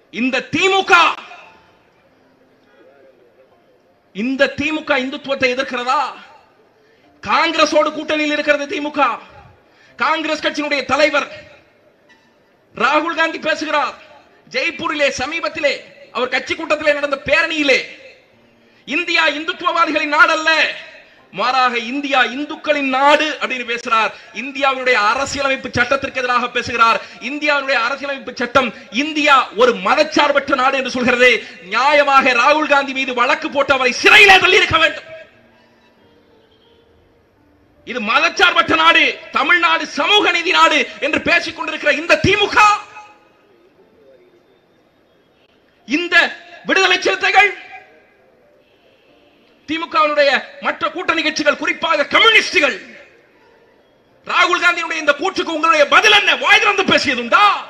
இந்த திமுக இந்த திமுக இந்துத்துவத்தை எதிர்க்கிறதா காங்கிரஸோடு கூட்டணியில் இருக்கிறது திமுக காங்கிரஸ் கட்சியினுடைய தலைவர் ராகுல் காந்தி பேசுகிறார் ஜெய்ப்பூரிலே சமீபத்திலே அவர் கட்சி கூட்டத்திலே நடந்த பேரணியிலே இந்தியா இந்துத்துவவாதிகளின் நாடு அல்ல மாறாக இந்தியா இந்துக்களின் நாடு அப்படின்னு பேசுறார் இந்தியாவினுடைய அரசியலமைப்பு சட்டத்திற்கு எதிராக பேசுகிறார் இந்தியாவினுடைய அரசியலமைப்பு சட்டம் இந்தியா ஒரு மதச்சார்பற்ற நாடு என்று சொல்கிறது நியாயமாக ராகுல் காந்தி மீது வழக்கு போட்டு அவரை சிறையிலே தள்ளி இருக்க வேண்டும் இது மதச்சார்பற்ற நாடு தமிழ்நாடு சமூக நீதி நாடு என்று பேசிக் கொண்டிருக்கிற இந்த திமுக இந்த விடுதலை சிறுத்தைகள் திமுகவினுடைய மற்ற கூட்டணி கட்சிகள் குறிப்பாக கம்யூனிஸ்டுகள் ராகுல் காந்தியினுடைய இந்த கூற்றுக்கு உங்களுடைய பதில் என்ன வாய் திறந்து பேசியதுண்டா